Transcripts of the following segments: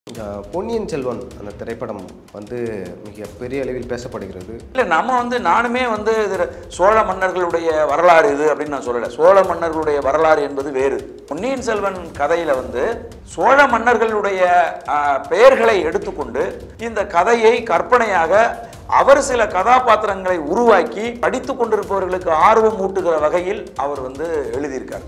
அஹ் பொன்னியின் செல்வன் அந்த திரைப்படம் வந்து மிக பெரிய அளவில் பேசப்படுகிறது இல்லை நம்ம வந்து நானுமே வந்து இது சோழ மன்னர்களுடைய வரலாறு இது அப்படின்னு நான் சொல்லலை சோழ மன்னர்களுடைய வரலாறு என்பது வேறு பொன்னியின் செல்வன் கதையில வந்து சோழ மன்னர்களுடைய ஆ, பெயர்களை எடுத்துக்கொண்டு இந்த கதையை கற்பனையாக அவர் சில கதாபாத்திரங்களை உருவாக்கி படித்து கொண்டிருப்பவர்களுக்கு ஆர்வம் ஊட்டுகிற வகையில் அவர் வந்து எழுதியிருக்கார்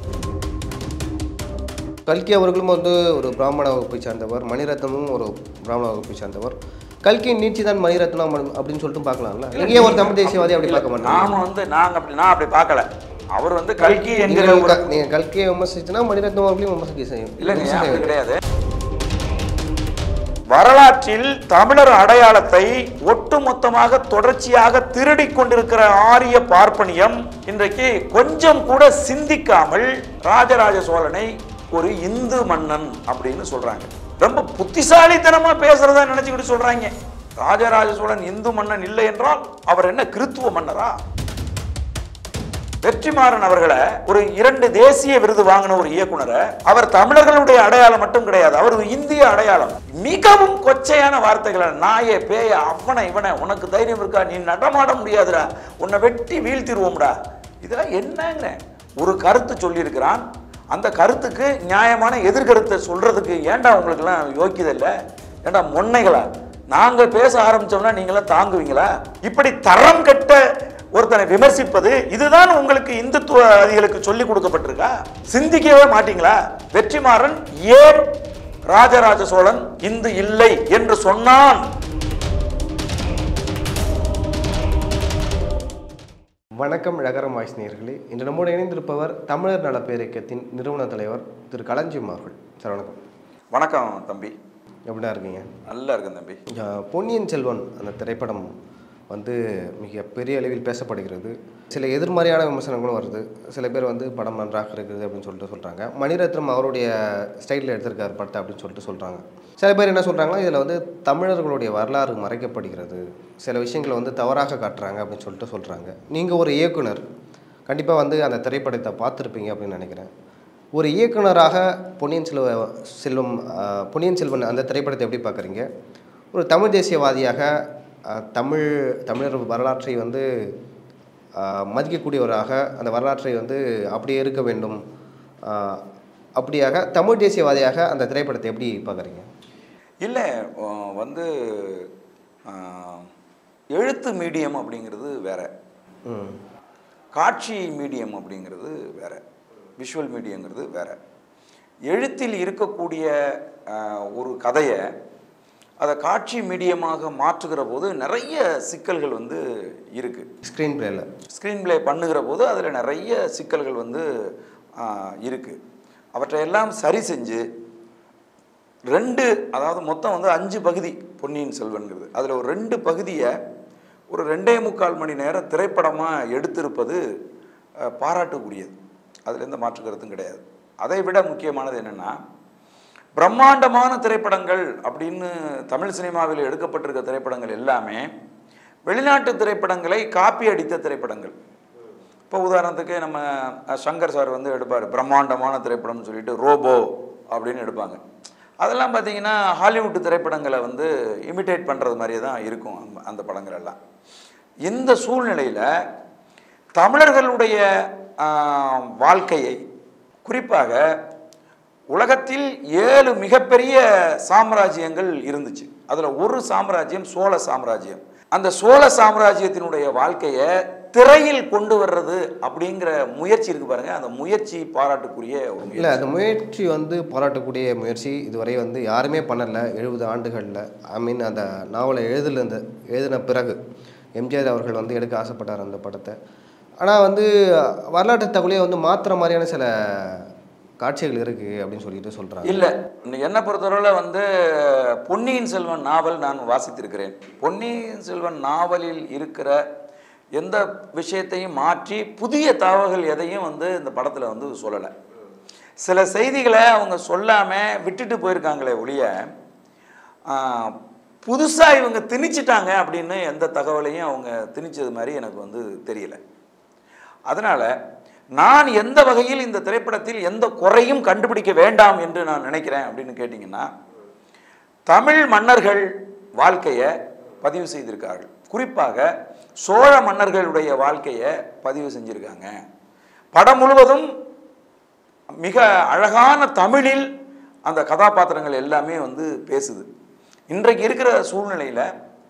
கல்கி அவர்களும் வந்து ஒரு பிராமண வகுப்பை சார்ந்தவர் மணிரத்னமும் ஒரு பிராமண வகுப்பை சார்ந்தவர் கல்கியின் நீட்சி தான் மணிரத்னம் அப்படின்னு சொல்லிட்டு பார்க்கலாம்ல எங்கேயும் ஒரு தமிழ் தேசியவாதி அப்படி பார்க்க மாட்டாங்க நாம வந்து நாங்க அப்படி நான் அப்படி பார்க்கல அவர் வந்து கல்கி என்கிற நீங்கள் ஒரு க- நீங்க கல்கியை விமர்சிச்சுன்னா மணிரத்னம் அவர்களையும் விமர்சிக்க செய்யும் இல்லைங்க விமர்சிக்க அப்படி வேண்டும். கிடையாது வரலாற்றில் தமிழர் அடையாளத்தை ஒட்டுமொத்தமாக தொடர்ச்சியாக திருடிக் கொண்டிருக்கிற ஆரிய பார்ப்பனியம் இன்றைக்கு கொஞ்சம் கூட சிந்திக்காமல் ராஜராஜ சோழனை ஒரு இந்து மன்னன் அப்படின்னு சொல்றாங்க ரொம்ப புத்திசாலித்தனமா பேசுறதா நினைச்சுக்கிட்டு சொல்றாங்க ராஜராஜ சோழன் இந்து மன்னன் இல்லை என்றால் அவர் என்ன கிறித்துவ மன்னரா வெற்றிமாறன் அவர்களை ஒரு இரண்டு தேசிய விருது வாங்கின ஒரு இயக்குனரை அவர் தமிழர்களுடைய அடையாளம் மட்டும் கிடையாது அவர் ஒரு இந்திய அடையாளம் மிகவும் கொச்சையான வார்த்தைகளை நாயே பேய அவனை இவனை உனக்கு தைரியம் இருக்கா நீ நடமாட முடியாதுடா உன்னை வெட்டி வீழ்த்திடுவோம்டா இதெல்லாம் என்னங்க ஒரு கருத்து சொல்லியிருக்கிறான் அந்த கருத்துக்கு நியாயமான எதிர்கருத்தை சொல்றதுக்கு ஏன்டா உங்களுக்கெல்லாம் யோக்கியதை இல்லை ஏன்டா மொன்னைகளா நாங்க பேச ஆரம்பிச்சோம்னா நீங்களாம் தாங்குவீங்களா இப்படி தரம் கெட்ட ஒருத்தனை விமர்சிப்பது இதுதான் உங்களுக்கு இந்துத்துவவாதிகளுக்கு சொல்லி கொடுக்கப்பட்டிருக்கா சிந்திக்கவே மாட்டீங்களா வெற்றிமாறன் ஏன் ராஜராஜ சோழன் இந்து இல்லை என்று சொன்னான் வணக்கம் நகரம் வாய்ஸ் நேயர்களே இன்று நம்மோடு இணைந்திருப்பவர் தமிழர் நல பேரியக்கத்தின் நிறுவன தலைவர் திரு களஞ்சியம் அவர்கள் சார் வணக்கம் வணக்கம் தம்பி எப்படிடா இருக்கீங்க நல்லா இருக்கேன் தம்பி அஹ் பொன்னியின் செல்வன் அந்த திரைப்படம் வந்து மிக பெரிய அளவில் பேசப்படுகிறது சில எதிர்மறையான விமர்சனங்களும் வருது சில பேர் வந்து படம் நன்றாக இருக்குது அப்படின்னு சொல்லிட்டு சொல்கிறாங்க மணிரத்னம் அவருடைய ஸ்டைலில் எடுத்திருக்காரு படத்தை அப்படின்னு சொல்லிட்டு சொல்கிறாங்க சில பேர் என்ன சொல்கிறாங்கன்னா இதில் வந்து தமிழர்களுடைய வரலாறு மறைக்கப்படுகிறது சில விஷயங்களை வந்து தவறாக காட்டுறாங்க அப்படின்னு சொல்லிட்டு சொல்கிறாங்க நீங்கள் ஒரு இயக்குனர் கண்டிப்பாக வந்து அந்த திரைப்படத்தை பார்த்துருப்பீங்க அப்படின்னு நினைக்கிறேன் ஒரு இயக்குனராக பொன்னியின் செல்வ செல்வம் அஹ், பொன்னியின் செல்வன் அந்த திரைப்படத்தை எப்படி பார்க்குறீங்க ஒரு தமிழ் தேசியவாதியாக அஹ், தமிழ் தமிழர் வரலாற்றை வந்து அஹ், மதிக்கக்கூடியவராக அந்த வரலாற்றை வந்து அப்படியே இருக்க வேண்டும் அஹ், அப்படியாக தமிழ் தேசியவாதியாக அந்த திரைப்படத்தை எப்படி பார்க்குறீங்க இல்லை அஹ் வந்து அஹ், எழுத்து மீடியம் அப்படிங்கிறது வேற ம் காட்சி மீடியம் அப்படிங்கிறது வேற விஷுவல் மீடியங்கிறது வேற எழுத்தில் இருக்கக்கூடிய அஹ், ஒரு கதையை அதை காட்சி மீடியமாக மாற்றுகிற போது நிறைய சிக்கல்கள் வந்து இருக்குது ஸ்க்ரீன் பிளேயில் ஸ்க்ரீன் ப்ளே பண்ணுகிற போது அதில் நிறைய சிக்கல்கள் வந்து இருக்குது அவற்றையெல்லாம் சரி செஞ்சு ரெண்டு அதாவது மொத்தம் வந்து அஞ்சு பகுதி பொன்னியின் செல்வன்கிறது அதில் ஒரு ரெண்டு பகுதியை ஒரு ரெண்டே முக்கால் மணி நேரம் திரைப்படமாக எடுத்திருப்பது அஹ், பாராட்டுக்குரியது அதில் எந்த மாற்று கருத்தும் கிடையாது அதை விட முக்கியமானது என்னென்னா பிரம்மாண்டமான திரைப்படங்கள் அப்படின்னு தமிழ் சினிமாவில் எடுக்கப்பட்டிருக்க திரைப்படங்கள் எல்லாமே வெளிநாட்டு திரைப்படங்களை காப்பி அடித்த திரைப்படங்கள் இப்போ உதாரணத்துக்கு நம்ம அஹ், சங்கர் சார் வந்து எடுப்பார் பிரம்மாண்டமான திரைப்படம்னு சொல்லிட்டு ரோபோ அப்படின்னு எடுப்பாங்க அதெல்லாம் பார்த்தீங்கன்னா ஹாலிவுட் திரைப்படங்களை வந்து இமிட்டேட் பண்ணுறது மாதிரியே தான் இருக்கும் அந்த- அந்த படங்கள் எல்லாம் இந்த சூழ்நிலையில் தமிழர்களுடைய ஆஹ், வாழ்க்கையை குறிப்பாக உலகத்தில் ஏழு மிகப்பெரிய சாம்ராஜ்யங்கள் இருந்துச்சு அதில் ஒரு சாம்ராஜ்யம் சோழ சாம்ராஜ்யம் அந்த சோழ சாம்ராஜ்யத்தினுடைய வாழ்க்கையை திரையில் கொண்டு வர்றது அப்படிங்கிற முயற்சி இருக்கு பாருங்க அந்த முயற்சி பாராட்டுக்குரிய ஒரு இல்லை முயற்சி அந்த முயற்சி வந்து பாராட்டக்கூடிய முயற்சி இதுவரை வந்து யாருமே பண்ணலை எழுபது ஆண்டுகளில் ஐ மீன் அந்த நாவலை எழுதுல இந்த எழுதின பிறகு எம்ஜிஆர் அவர்கள் வந்து எடுக்க ஆசைப்பட்டார் அந்த படத்தை ஆனால் வந்து வரலாற்று தகவலே வந்து மாற்றுற மாதிரியான சில காட்சிகள் இருக்குது அப்படின்னு சொல்லிட்டு சொல்கிறாங்க இல்லை என்னை பொறுத்தவரையில் வந்து பொன்னியின் செல்வன் நாவல் நான் வாசித்திருக்கிறேன் பொன்னியின் செல்வன் நாவலில் இருக்கிற எந்த விஷயத்தையும் மாற்றி புதிய தகவல்கள் எதையும் வந்து இந்த படத்தில் வந்து சொல்லலை சில செய்திகளை அவங்க சொல்லாமல் விட்டுட்டு போயிருக்காங்களே ஒழிய புதுசாக இவங்க திணிச்சிட்டாங்க அப்படின்னு எந்த தகவலையும் அவங்க திணிச்சது மாதிரி எனக்கு வந்து தெரியல அதனால் நான் எந்த வகையில் இந்த திரைப்படத்தில் எந்த குறையும் கண்டுபிடிக்க வேண்டாம் என்று நான் நினைக்கிறேன் அப்படின்னு கேட்டிங்கன்னா தமிழ் மன்னர்கள் வாழ்க்கையை பதிவு செய்திருக்கார்கள் குறிப்பாக சோழ மன்னர்களுடைய வாழ்க்கையை பதிவு செஞ்சிருக்காங்க படம் முழுவதும் மிக அழகான தமிழில் அந்த கதாபாத்திரங்கள் எல்லாமே வந்து பேசுது இன்றைக்கு இருக்கிற சூழ்நிலையில்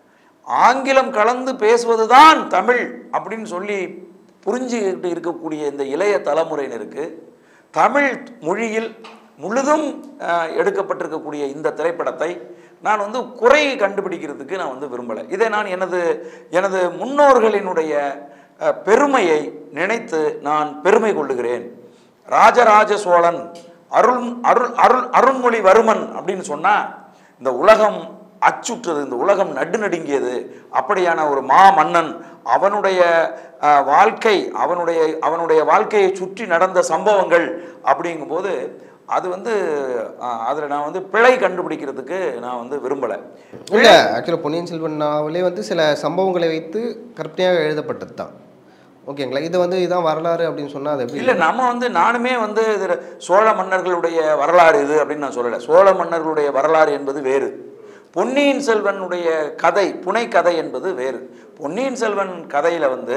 ஆங்கிலம் கலந்து பேசுவது தான் தமிழ் அப்படின்னு சொல்லி புரிஞ்சுக்கிட்டு இருக்கக்கூடிய இந்த இளைய தலைமுறையினருக்கு தமிழ் மொழியில் முழுதும் அஹ், எடுக்கப்பட்டிருக்கக்கூடிய இந்த திரைப்படத்தை நான் வந்து குறை கண்டுபிடிக்கிறதுக்கு நான் வந்து விரும்பலை இதை நான் எனது எனது முன்னோர்களினுடைய அஹ், பெருமையை நினைத்து நான் பெருமை கொள்ளுகிறேன் ராஜராஜ சோழன் அருள் அருள் அருள் அருண்மொழிவர்மன் அப்படின்னு சொன்னா இந்த உலகம் அச்சுற்றது இந்த உலகம் நடு நடுங்கியது அப்படியான ஒரு மா மன்னன் அவனுடைய அஹ், வாழ்க்கை அவனுடைய அவனுடைய வாழ்க்கையை சுற்றி நடந்த சம்பவங்கள் அப்படிங்கும்போது அது வந்து அதில் நான் வந்து பிழை கண்டுபிடிக்கிறதுக்கு நான் வந்து விரும்பலை இல்லை ஆக்சுவலாக பொன்னியின் செல்வன் நாவலே வந்து சில சம்பவங்களை வைத்து கற்பனையாக எழுதப்பட்டது தான் ஓகேங்களா இது வந்து இதான் வரலாறு அப்படின்னு சொன்னால் அது எப்படி இல்லை நம்ம வந்து நானுமே வந்து இது சோழ மன்னர்களுடைய வரலாறு இது அப்படின்னு நான் சொல்லலை சோழ மன்னர்களுடைய வரலாறு என்பது வேறு பொன்னியின் செல்வனுடைய கதை புனை கதை என்பது வேறு பொன்னியின் செல்வன் கதையில் வந்து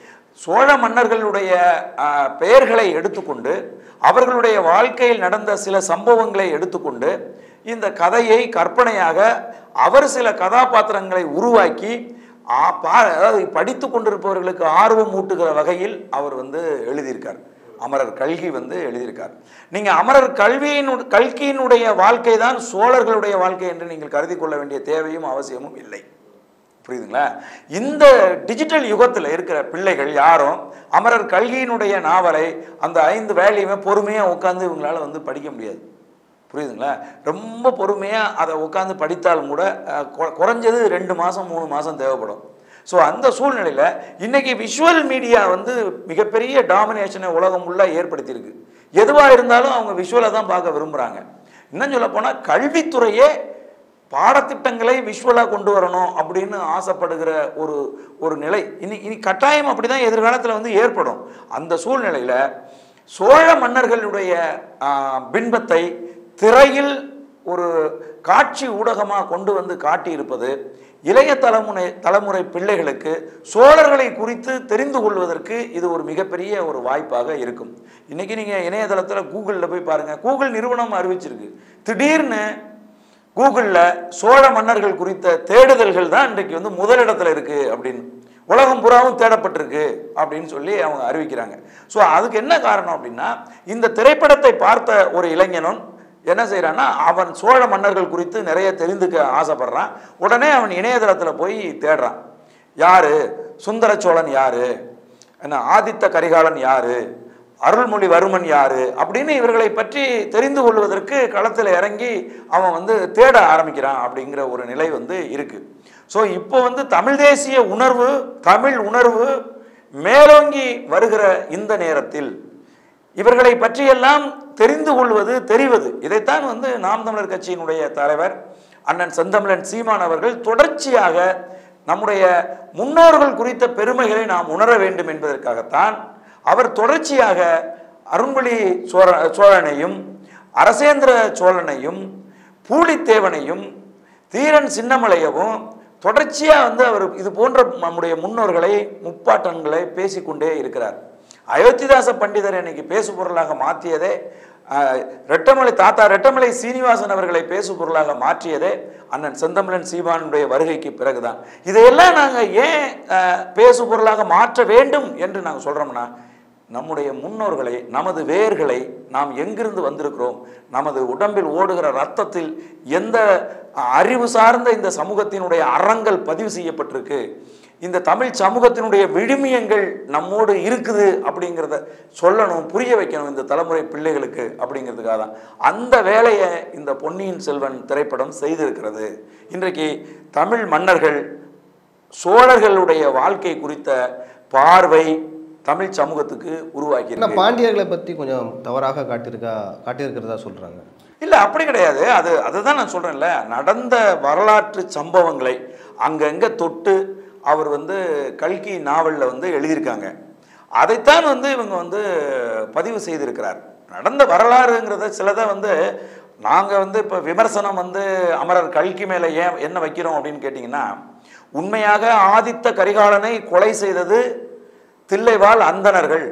சோழ மன்னர்களுடைய ஆ, பெயர்களை எடுத்துக்கொண்டு அவர்களுடைய வாழ்க்கையில் நடந்த சில சம்பவங்களை எடுத்துக்கொண்டு இந்த கதையை கற்பனையாக அவர் சில கதாபாத்திரங்களை உருவாக்கி ஆ, பா- அதாவது படித்து கொண்டிருப்பவர்களுக்கு ஆர்வம் ஊட்டுகிற வகையில் அவர் வந்து எழுதியிருக்கார் அமரர் கல்கி வந்து எழுதியிருக்கார் நீங்க அமரர் கல்வியினு கல்கியினுடைய வாழ்க்கை தான் சோழர்களுடைய வாழ்க்கை என்று நீங்கள் கருதி கொள்ள வேண்டிய தேவையும் அவசியமும் இல்லை புரியுதுங்களா இந்த டிஜிட்டல் யுகத்தில் இருக்கிற பிள்ளைகள் யாரும் அமரர் கல்கியினுடைய நாவலை அந்த ஐந்து வேலையுமே பொறுமையாக உட்காந்து இவங்களால வந்து படிக்க முடியாது புரியுதுங்களா ரொம்ப பொறுமையாக அதை உட்காந்து படித்தாலும் கூட அஹ், கொ- குறைஞ்சது ரெண்டு மாதம் மூணு மாதம் தேவைப்படும் ஸோ அந்த சூழ்நிலையில் இன்னைக்கு விஷுவல் மீடியா வந்து மிகப்பெரிய டாமினேஷனை உலகம் ஃபுல்லாக ஏற்படுத்தியிருக்கு எதுவாக இருந்தாலும் அவங்க விஷுவலை தான் பார்க்க விரும்புகிறாங்க இன்னும் சொல்ல போனால் கல்வித்துறையே பாடத்திட்டங்களை விஷுவலாக கொண்டு வரணும் அப்படின்னு ஆசைப்படுகிற ஒரு ஒரு நிலை இனி இனி கட்டாயம் அப்படி தான் எதிர்காலத்தில் வந்து ஏற்படும் அந்த சூழ்நிலையில் சோழ மன்னர்களுடைய ஆ, பின்பத்தை திரையில் ஒரு காட்சி ஊடகமாக கொண்டு வந்து காட்டியிருப்பது இளைய தலைமுறை தலைமுறை பிள்ளைகளுக்கு சோழர்களை குறித்து தெரிந்து கொள்வதற்கு இது ஒரு மிகப்பெரிய ஒரு வாய்ப்பாக இருக்கும் இன்னைக்கு நீங்கள் இணையதளத்தில் கூகுளில் போய் பாருங்கள் கூகுள் நிறுவனம் அறிவிச்சிருக்கு திடீர்னு கூகுளில் சோழ மன்னர்கள் குறித்த தேடுதல்கள் தான் இன்றைக்கு வந்து முதலிடத்துல இருக்கு அப்படின்னு உலகம் புறாவும் தேடப்பட்டிருக்கு அப்படின்னு சொல்லி அவங்க அறிவிக்கிறாங்க ஸோ அதுக்கு என்ன காரணம் அப்படின்னா இந்த திரைப்படத்தை பார்த்த ஒரு இளைஞனும் என்ன செய்கிறான்னா அவன் சோழ மன்னர்கள் குறித்து நிறைய தெரிந்துக்க ஆசைப்படுறான் உடனே அவன் இணையதளத்தில் போய் தேடுறான் யாரு சுந்தர சோழன் யாரு என்ன ஆதித்த கரிகாலன் யாரு அருள்மொழிவர்மன் யாரு அப்படின்னு இவர்களை பற்றி தெரிந்து கொள்வதற்கு களத்தில் இறங்கி அவன் வந்து தேட ஆரம்பிக்கிறான் அப்படிங்கிற ஒரு நிலை வந்து இருக்கு ஸோ இப்போ வந்து தமிழ் தேசிய உணர்வு தமிழ் உணர்வு மேலோங்கி வருகிற இந்த நேரத்தில் இவர்களை பற்றியெல்லாம் தெரிந்து கொள்வது தெரிவது இதைத்தான் வந்து நாம் தமிழர் கட்சியினுடைய தலைவர் அண்ணன் செந்தமிழன் சீமான் அவர்கள் தொடர்ச்சியாக நம்முடைய முன்னோர்கள் குறித்த பெருமைகளை நாம் உணர வேண்டும் என்பதற்காகத்தான் அவர் தொடர்ச்சியாக அருண்மொழி சோழ சோழனையும் அரசேந்திர சோழனையும் பூலித்தேவனையும் தீரன் சின்னமலையவும் தொடர்ச்சியாக வந்து அவர் இது போன்ற நம்முடைய முன்னோர்களை முப்பாட்டன்களை பேசிக்கொண்டே இருக்கிறார் அயோத்திதாச பண்டிதர் இன்னைக்கு பேசு பொருளாக மாற்றியதே ஆஹ், ரெட்டமலை தாத்தா ரெட்டமலை சீனிவாசன் அவர்களை பேசு பொருளாக மாற்றியதே அண்ணன் செந்தமிழன் சீமானுடைய வருகைக்கு பிறகுதான் இதையெல்லாம் நாங்கள் ஏன் ஆஹ், பேசு பொருளாக மாற்ற வேண்டும் என்று நாங்கள் சொல்கிறோம்னா நம்முடைய முன்னோர்களை நமது வேர்களை நாம் எங்கிருந்து வந்திருக்கிறோம் நமது உடம்பில் ஓடுகிற ரத்தத்தில் எந்த அறிவு சார்ந்த இந்த சமூகத்தினுடைய அறங்கள் பதிவு செய்யப்பட்டிருக்கு இந்த தமிழ் சமூகத்தினுடைய விழுமியங்கள் நம்மோடு இருக்குது அப்படிங்கிறத சொல்லணும் புரிய வைக்கணும் இந்த தலைமுறை பிள்ளைகளுக்கு அப்படிங்கிறதுக்காக தான் அந்த வேலையை இந்த பொன்னியின் செல்வன் திரைப்படம் செய்திருக்கிறது இன்றைக்கு தமிழ் மன்னர்கள் சோழர்களுடைய வாழ்க்கை குறித்த பார்வை தமிழ் சமூகத்துக்கு உருவாக்கி ஏன்னா பாண்டியர்களை பற்றி கொஞ்சம் தவறாக காட்டியிருக்கா காட்டியிருக்கிறதா சொல்கிறாங்க இல்லை அப்படி கிடையாது அது அதுதான் நான் சொல்கிறேன்ல நடந்த வரலாற்று சம்பவங்களை அங்கங்கே தொட்டு அவர் வந்து கல்கி நாவலில் வந்து எழுதியிருக்காங்க அதைத்தான் வந்து இவங்க வந்து பதிவு செய்திருக்கிறார் நடந்த வரலாறுங்கிறத சிலதை வந்து நாங்கள் வந்து இப்போ விமர்சனம் வந்து அமரர் கல்கி மேலே ஏன் என்ன வைக்கிறோம் அப்படின்னு கேட்டிங்கன்னா உண்மையாக ஆதித்த கரிகாலனை கொலை செய்தது தில்லைவாழ் அந்தணர்கள்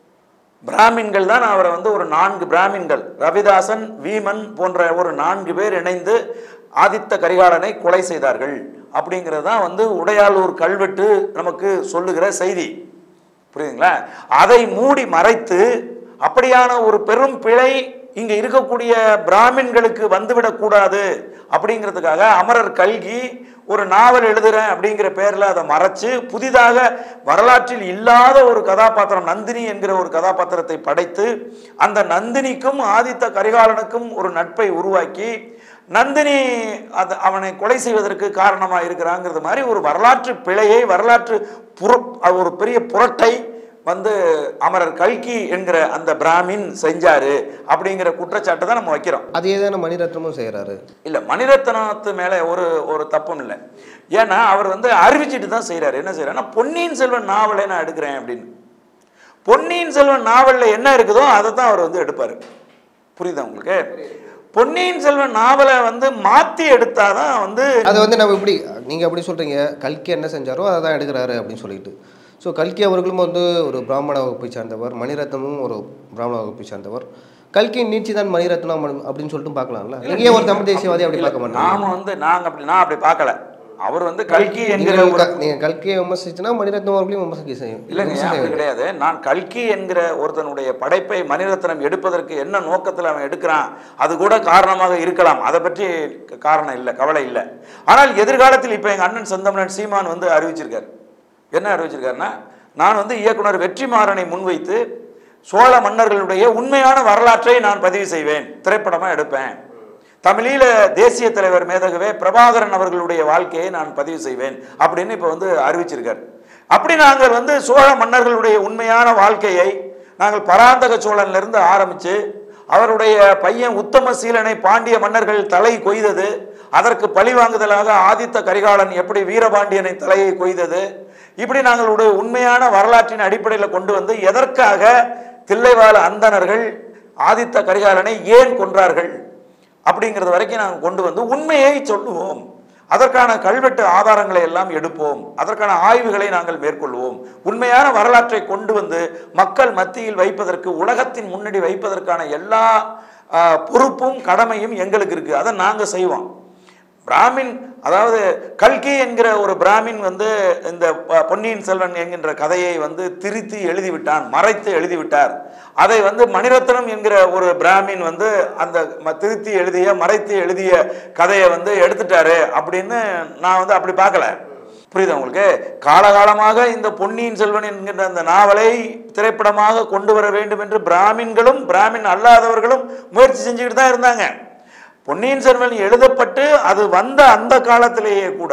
பிராமின்கள் தான் அவரை வந்து ஒரு நான்கு பிராமின்கள் ரவிதாசன் வீமன் போன்ற ஒரு நான்கு பேர் இணைந்து ஆதித்த கரிகாலனை கொலை செய்தார்கள் அப்படிங்கிறது தான் வந்து உடையாளூர் கல்வெட்டு நமக்கு சொல்லுகிற செய்தி புரியுதுங்களா அதை மூடி மறைத்து அப்படியான ஒரு பெரும் பிழை இங்க இருக்கக்கூடிய பிராமின்களுக்கு வந்துவிடக்கூடாது அப்படிங்கிறதுக்காக அமரர் கல்கி ஒரு நாவல் எழுதுறேன் அப்படிங்கிற பேர்ல அதை மறைச்சு புதிதாக வரலாற்றில் இல்லாத ஒரு கதாபாத்திரம் நந்தினி என்கிற ஒரு கதாபாத்திரத்தை படைத்து அந்த நந்தினிக்கும் ஆதித்த கரிகாலனுக்கும் ஒரு நட்பை உருவாக்கி நந்தினி அது அவனை கொலை செய்வதற்கு காரணமாக இருக்கிறாங்கிறது மாதிரி ஒரு வரலாற்று பிழையை வரலாற்று புற ஒரு பெரிய புரட்டை வந்து அமரர் கல்கி என்கிற அந்த பிராமின் செஞ்சாரு அப்படிங்கிற குற்றச்சாட்டை தான் நம்ம வைக்கிறோம் அதே தானே மணிரத்னமும் செய்கிறாரு இல்லை மணிரத்னத்து மேலே ஒரு ஒரு தப்பும் இல்லை ஏன்னா அவர் வந்து அறிவிச்சிட்டு தான் செய்கிறாரு என்ன செய்கிறாருன்னா பொன்னியின் செல்வன் நாவலை நான் எடுக்கிறேன் அப்படின்னு பொன்னியின் செல்வன் நாவலில் என்ன இருக்குதோ அதை தான் அவர் வந்து எடுப்பார் புரியுதா உங்களுக்கு பொன்னியின் செல்வன் நாவலை வந்து மாற்றி எடுத்தாதான் வந்து அது வந்து நம்ம இப்படி நீங்கள் எப்படி சொல்கிறீங்க கல்கி என்ன செஞ்சாரோ அதை தான் எடுக்கிறாரு அப்படின்னு சொல்லிட்டு ஸோ கல்கி அவர்களும் வந்து ஒரு பிராமண வகுப்பை சார்ந்தவர் மணிரத்னமும் ஒரு பிராமண வகுப்பை சார்ந்தவர் கல்கியின் நீட்சி தான் மணிரத்னம் அப்படின்னு சொல்லிட்டு பார்க்கலாம்ல நீங்க ஒரு தமிழ் தேசியவாதி அப்படி பார்க்க மாட்டோம் நாம வந்து நாங்கள் அப்படி நான் அப்படி பார்க்கல அவர் வந்து கல்கி என்கிற ஒரு நீங்கள் கல்கியை விமர்சிச்சுன்னா மணிரத்னம் அவர்களையும் விமர்சிக்க செய்யும் இல்லைங்க விமர்சிக்க அப்படி கிடையாது நான் கல்கி என்கிற ஒருத்தனுடைய படைப்பை மணிரத்னம் எடுப்பதற்கு என்ன நோக்கத்தில் அவன் எடுக்கிறான் அது கூட காரணமாக இருக்கலாம் அதை பற்றி க- காரணம் இல்லை கவலை இல்லை ஆனால் எதிர்காலத்தில் இப்போ எங்கள் அண்ணன் செந்தமிழன் சீமான் வந்து அறிவிச்சிருக்கார் என்ன அறிவிச்சிருக்காருன்னா நான் வந்து இயக்குனர் வெற்றிமாறனை முன்வைத்து சோழ மன்னர்களுடைய உண்மையான வரலாற்றை நான் பதிவு செய்வேன் திரைப்படமாக எடுப்பேன் தமிழீழ தேசிய தலைவர் மேதகவே பிரபாகரன் அவர்களுடைய வாழ்க்கையை நான் பதிவு செய்வேன் அப்படின்னு இப்போ வந்து அறிவிச்சிருக்கார் அப்படி நாங்கள் வந்து சோழ மன்னர்களுடைய உண்மையான வாழ்க்கையை நாங்கள் பராந்தக சோழன்லேருந்து ஆரம்பித்து அவருடைய பையன் உத்தம சீலனை பாண்டிய மன்னர்கள் தலை கொய்தது அதற்கு பழிவாங்குதலாக ஆதித்த கரிகாலன் எப்படி வீரபாண்டியனை தலையை கொய்தது இப்படி நாங்கள் ஒரு உண்மையான வரலாற்றின் அடிப்படையில் கொண்டு வந்து எதற்காக தில்லைவாழ அந்தணர்கள் ஆதித்த கரிகாலனை ஏன் கொன்றார்கள் அப்படிங்கிறது வரைக்கும் நாங்கள் கொண்டு வந்து உண்மையை சொல்லுவோம் அதற்கான கல்வெட்டு ஆதாரங்களை எல்லாம் எடுப்போம் அதற்கான ஆய்வுகளை நாங்கள் மேற்கொள்வோம் உண்மையான வரலாற்றை கொண்டு வந்து மக்கள் மத்தியில் வைப்பதற்கு உலகத்தின் முன்னாடி வைப்பதற்கான எல்லா ஆ, பொறுப்பும் கடமையும் எங்களுக்கு இருக்கு அதை நாங்கள் செய்வோம் பிராமின் அதாவது கல்கி என்கிற ஒரு பிராமின் வந்து இந்த ப- பொன்னியின் செல்வன் என்கின்ற கதையை வந்து திருத்தி எழுதிவிட்டான் மறைத்து எழுதிவிட்டார் அதை வந்து மணிரத்னம் என்கிற ஒரு பிராமின் வந்து அந்த ம- திருத்தி எழுதிய மறைத்து எழுதிய கதையை வந்து எடுத்துட்டாரு அப்படின்னு நான் வந்து அப்படி பார்க்கல புரியுதா உங்களுக்கு காலகாலமாக இந்த பொன்னியின் செல்வன் என்கின்ற அந்த நாவலை திரைப்படமாக கொண்டு வர வேண்டும் என்று பிராமின்களும் பிராமின் அல்லாதவர்களும் முயற்சி செஞ்சுக்கிட்டு தான் இருந்தாங்க பொன்னியின் செல்வன் எழுதப்பட்டு அது வந்த அந்த காலத்திலேயே கூட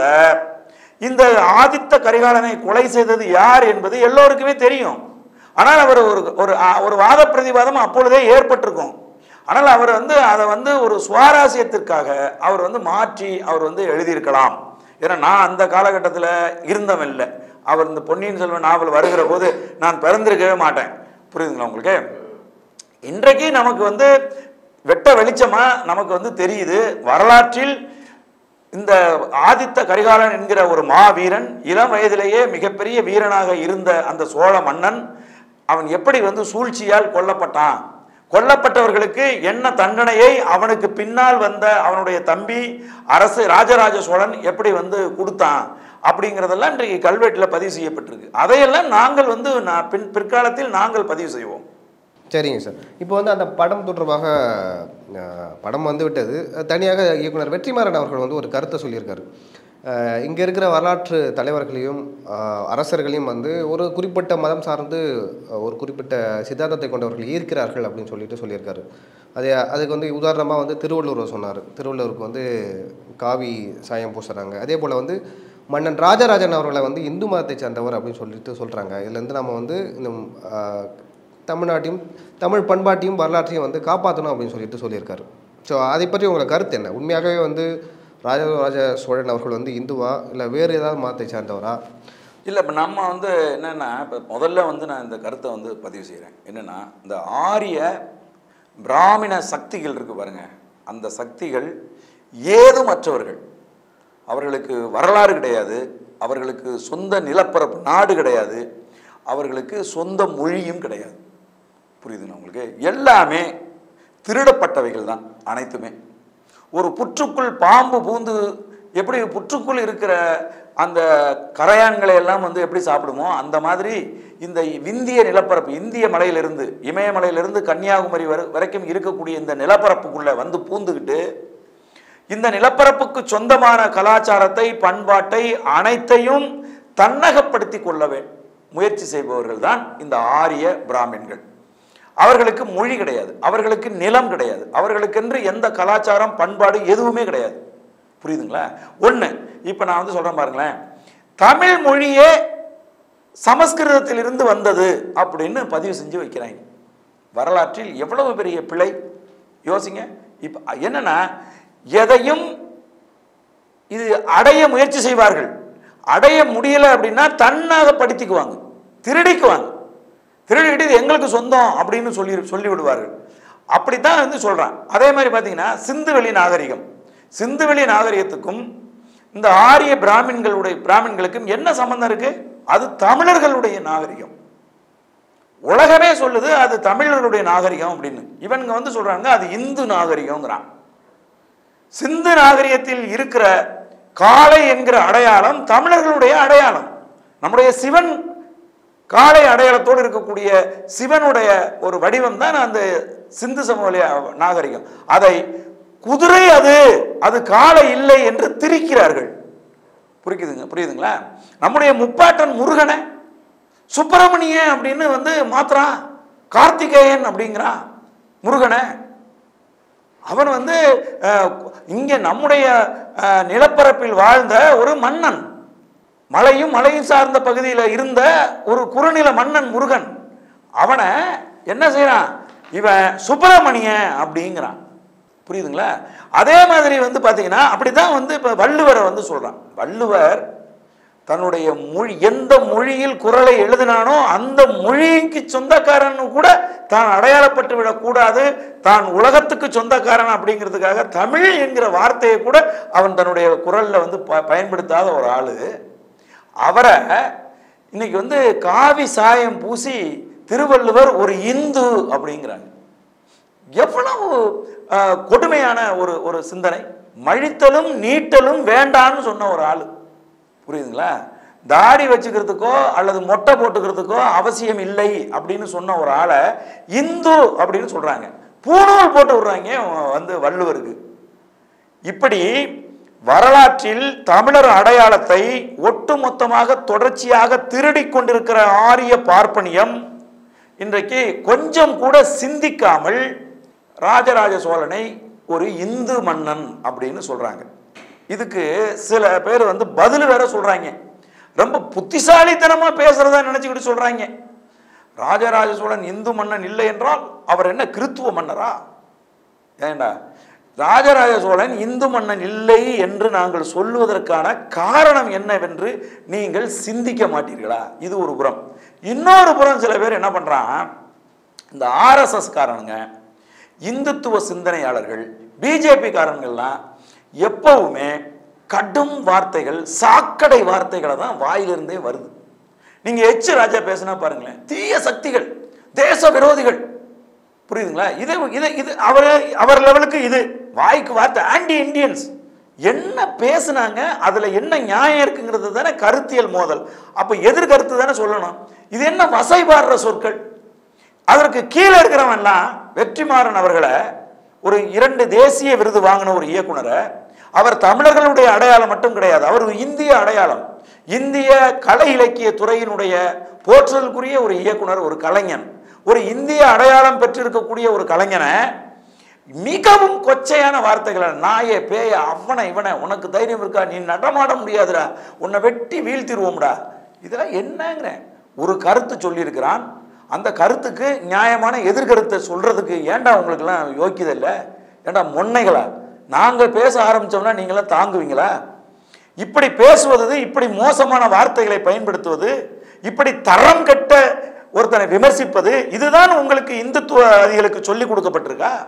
இந்த ஆதித்த கரிகாலனை கொலை செய்தது யார் என்பது எல்லோருக்குமே தெரியும் ஆனால் அவர் ஒரு ஒரு ஆ- ஒரு வாத பிரதிவாதம் அப்பொழுதே ஏற்பட்டிருக்கும் ஆனால் அவர் வந்து அதை வந்து ஒரு சுவாரஸ்யத்திற்காக அவர் வந்து மாற்றி அவர் வந்து எழுதியிருக்கலாம் ஏன்னா நான் அந்த காலகட்டத்தில் இருந்தவன் இல்லை அவர் இந்த பொன்னியின் செல்வன் நாவல் வருகிற போது நான் பிறந்திருக்கவே மாட்டேன் புரியுதுங்களா உங்களுக்கு இன்றைக்கு நமக்கு வந்து வெட்ட வெளிச்சமா நமக்கு வந்து தெரியுது வரலாற்றில் இந்த ஆதித்த கரிகாலன் என்கிற ஒரு மாவீரன் இளம் வயதிலேயே மிகப்பெரிய வீரனாக இருந்த அந்த சோழ மன்னன் அவன் எப்படி வந்து சூழ்ச்சியால் கொல்லப்பட்டான் கொல்லப்பட்டவர்களுக்கு என்ன தண்டனையை அவனுக்கு பின்னால் வந்த அவனுடைய தம்பி அரசு ராஜராஜ சோழன் எப்படி வந்து கொடுத்தான் அப்படிங்கிறதெல்லாம் இன்றைக்கு கல்வெட்டில் பதிவு செய்யப்பட்டிருக்கு அதையெல்லாம் நாங்கள் வந்து நான் பின் பிற்காலத்தில் நாங்கள் பதிவு செய்வோம் சரிங்க சார் இப்போ வந்து அந்த படம் தொடர்பாக அஹ், படம் வந்து விட்டது தனியாக இயக்குனர் வெற்றிமாறன் அவர்கள் வந்து ஒரு கருத்தை சொல்லியிருக்காரு இங்கே இருக்கிற வரலாற்று தலைவர்களையும் அஹ், அரசர்களையும் வந்து ஒரு குறிப்பிட்ட மதம் சார்ந்து அஹ், ஒரு குறிப்பிட்ட சித்தாந்தத்தை கொண்டவர்கள் ஈர்க்கிறார்கள் அப்படின்னு சொல்லிட்டு சொல்லியிருக்காரு அது அதுக்கு வந்து உதாரணமாக வந்து திருவள்ளுவர் சொன்னார் திருவள்ளுவருக்கு வந்து காவி சாயம் பூசுறாங்க அதே போல் வந்து மன்னன் ராஜராஜன் அவர்களை வந்து இந்து மதத்தை சார்ந்தவர் அப்படின்னு சொல்லிட்டு சொல்கிறாங்க இதுலேருந்து நம்ம வந்து இந்த அஹ், தமிழ்நாட்டையும் தமிழ் பண்பாட்டையும் வரலாற்றையும் வந்து காப்பாற்றணும் அப்படின்னு சொல்லிட்டு சொல்லியிருக்காரு ஸோ அதை பற்றி உங்களை கருத்து என்ன உண்மையாகவே வந்து ராஜராஜ சோழன் அவர்கள் வந்து இந்துவா இல்லை வேறு ஏதாவது மதத்தை சார்ந்தவரா இல்லை இப்போ நம்ம வந்து என்னென்னா இப்போ முதல்ல வந்து நான் இந்த கருத்தை வந்து பதிவு செய்கிறேன் என்னென்னா இந்த ஆரிய பிராமண சக்திகள் இருக்குது பாருங்க அந்த சக்திகள் ஏதுமற்றவர்கள் அவர்களுக்கு வரலாறு கிடையாது அவர்களுக்கு சொந்த நிலப்பரப்பு நாடு கிடையாது அவர்களுக்கு சொந்த மொழியும் கிடையாது புரியுதுங்களா உங்களுக்கு எல்லாமே திருடப்பட்டவைகள் தான் அனைத்துமே ஒரு புற்றுக்குள் பாம்பு பூந்து எப்படி புற்றுக்குள் இருக்கிற அந்த கரையான்களை எல்லாம் வந்து எப்படி சாப்பிடுமோ அந்த மாதிரி இந்த விந்திய நிலப்பரப்பு இந்திய மலையிலிருந்து இமயமலையிலிருந்து கன்னியாகுமரி வரை வரைக்கும் இருக்கக்கூடிய இந்த நிலப்பரப்புக்குள்ளே வந்து பூந்துக்கிட்டு இந்த நிலப்பரப்புக்கு சொந்தமான கலாச்சாரத்தை பண்பாட்டை அனைத்தையும் தன்னகப்படுத்தி கொள்ளவே முயற்சி செய்பவர்கள் தான் இந்த ஆரிய பிராமின்கள் அவர்களுக்கு மொழி கிடையாது அவர்களுக்கு நிலம் கிடையாது அவர்களுக்கென்று எந்த கலாச்சாரம் பண்பாடு எதுவுமே கிடையாது புரியுதுங்களா ஒன்று இப்போ நான் வந்து சொல்கிறேன் பாருங்களேன் தமிழ் மொழியே சமஸ்கிருதத்திலிருந்து வந்தது அப்படின்னு பதிவு செஞ்சு வைக்கிறாங்க வரலாற்றில் எவ்வளவு பெரிய பிழை யோசிங்க இப்போ என்னன்னா எதையும் இது அடைய முயற்சி செய்வார்கள் அடைய முடியல அப்படின்னா தன்னாக படுத்திக்குவாங்க திருடிக்குவாங்க திருடிக்கிட்டு இது எங்களுக்கு சொந்தம் அப்படின்னு சொல்லி சொல்லி விடுவார்கள் அப்படித்தான் வந்து சொல்றான் அதே மாதிரி பார்த்தீங்கன்னா சிந்துவெளி நாகரிகம் சிந்துவெளி நாகரிகத்துக்கும் இந்த ஆரிய பிராமின்களுடைய பிராமின்களுக்கும் என்ன சம்பந்தம் இருக்கு அது தமிழர்களுடைய நாகரிகம் உலகமே சொல்லுது அது தமிழர்களுடைய நாகரிகம் அப்படின்னு இவனுங்க வந்து சொல்றாங்க அது இந்து நாகரிகம்ங்கிறான் சிந்து நாகரிகத்தில் இருக்கிற காளை என்கிற அடையாளம் தமிழர்களுடைய அடையாளம் நம்முடைய சிவன் காளை அடையாளத்தோடு இருக்கக்கூடிய சிவனுடைய ஒரு வடிவம் தான் அந்த சிந்து சமவெளி நாகரிகம் அதை குதிரை அது அது காளை இல்லை என்று திரிக்கிறார்கள் புரியுதுங்க புரியுதுங்களா நம்முடைய முப்பாட்டன் முருகனை சுப்பிரமணிய அப்படின்னு வந்து மாத்துறான் கார்த்திகேயன் அப்படிங்கிறான் முருகனை அவன் வந்து அஹ், இங்கே நம்முடைய அஹ், நிலப்பரப்பில் வாழ்ந்த ஒரு மன்னன் மலையும் மலையும் சார்ந்த பகுதியில் இருந்த ஒரு குறுநில மன்னன் முருகன் அவனை என்ன செய்றான் இவன் சுப்பிரமணிய அப்படிங்கிறான் புரியுதுங்களா அதே மாதிரி வந்து பார்த்தீங்கன்னா அப்படிதான் வந்து இப்போ வள்ளுவரை வந்து சொல்றான் வள்ளுவர் தன்னுடைய மொழி எந்த மொழியில் குரலை எழுதினானோ அந்த மொழிக்கு சொந்தக்காரன் கூட தான் அடையாளப்பட்டு விடக்கூடாது தான் உலகத்துக்கு சொந்தக்காரன் அப்படிங்கிறதுக்காக தமிழ் என்கிற வார்த்தையை கூட அவன் தன்னுடைய குரல்ல வந்து ப பயன்படுத்தாத ஒரு ஆளு அவரை இன்னைக்கு வந்து காவி சாயம் பூசி திருவள்ளுவர் ஒரு இந்து அப்படிங்கிறாங்க எவ்வளவு அஹ், கொடுமையான ஒரு ஒரு சிந்தனை மழித்தலும் நீட்டலும் வேண்டான்னு சொன்ன ஒரு ஆளு புரியுதுங்களா தாடி வச்சுக்கிறதுக்கோ அல்லது மொட்டை போட்டுக்கிறதுக்கோ அவசியம் இல்லை அப்படின்னு சொன்ன ஒரு ஆளை இந்து அப்படின்னு சொல்றாங்க பூணூல் போட்டு விடுறாங்க வந்து வள்ளுவருக்கு இப்படி வரலாற்றில் தமிழர் அடையாளத்தை ஒட்டுமொத்தமாக தொடர்ச்சியாக திருடிக் கொண்டிருக்கிற ஆரிய பார்ப்பனியம் இன்றைக்கு கொஞ்சம் கூட சிந்திக்காமல் ராஜராஜ சோழனை ஒரு இந்து மன்னன் அப்படின்னு சொல்றாங்க இதுக்கு சில பேர் வந்து பதில் வேற சொல்றாங்க ரொம்ப புத்திசாலித்தனமா பேசுறதா நினைச்சுக்கிட்டு சொல்றாங்க ராஜராஜ சோழன் இந்து மன்னன் இல்லை என்றால் அவர் என்ன கிறித்துவ மன்னரா ஏண்டா ராஜராஜ சோழன் இந்து மன்னன் இல்லை என்று நாங்கள் சொல்லுவதற்கான காரணம் என்னவென்று நீங்கள் சிந்திக்க மாட்டீர்களா இது ஒரு புறம் இன்னொரு புறம் சில பேர் என்ன பண்றான் இந்த ஆர்எஸ்எஸ் காரனுங்க இந்துத்துவ சிந்தனையாளர்கள் பிஜேபி காரங்கள்லாம் எப்பவுமே கடும் வார்த்தைகள் சாக்கடை வார்த்தைகளை தான் வாயிலிருந்தே வருது நீங்க எச் ராஜா பேசினா பாருங்களேன் தீய சக்திகள் தேச விரோதிகள் புரியுதுங்களா இது இது இது அவர் அவர் லெவலுக்கு இது வாய்க்கு வார்த்தை ஆன்டி இந்தியன்ஸ் என்ன பேசுனாங்க அதுல என்ன நியாயம் இருக்குங்கிறது தானே கருத்தியல் மோதல் அப்ப எதிர்கருத்து தானே சொல்லணும் இது என்ன வசைபாடுற சொற்கள் அதற்கு கீழே இருக்கிறவன்லாம் வெற்றிமாறன் அவர்களை ஒரு இரண்டு தேசிய விருது வாங்கின ஒரு இயக்குனரை அவர் தமிழர்களுடைய அடையாளம் மட்டும் கிடையாது அவர் ஒரு இந்திய அடையாளம் இந்திய கலை இலக்கிய துறையினுடைய போற்றலுக்குரிய ஒரு இயக்குனர் ஒரு கலைஞன் ஒரு இந்திய அடையாளம் பெற்றிருக்கக்கூடிய ஒரு கலைஞனை மிகவும் கொச்சையான வார்த்தைகளை நாயே பேய அவனை இவனை உனக்கு தைரியம் இருக்கா நீ நடமாட முடியாதுடா உன்னை வெட்டி வீழ்த்திடுவோம்டா இதெல்லாம் என்னங்கிறேன் ஒரு கருத்து சொல்லியிருக்கிறான் அந்த கருத்துக்கு நியாயமான எதிர்கருத்தை சொல்றதுக்கு ஏன்டா உங்களுக்கெல்லாம் யோக்கியதை இல்லை ஏன்டா மொன்னைகளா நாங்கள் பேச ஆரம்பிச்சோம்னா நீங்களாம் தாங்குவீங்களா இப்படி பேசுவது இப்படி மோசமான வார்த்தைகளை பயன்படுத்துவது இப்படி தரம் கெட்ட ஒருத்தனை விமர்சிப்பது இதுதான் உங்களுக்கு இந்துத்துவவாதிகளுக்கு சொல்லி கொடுக்கப்பட்டிருக்கா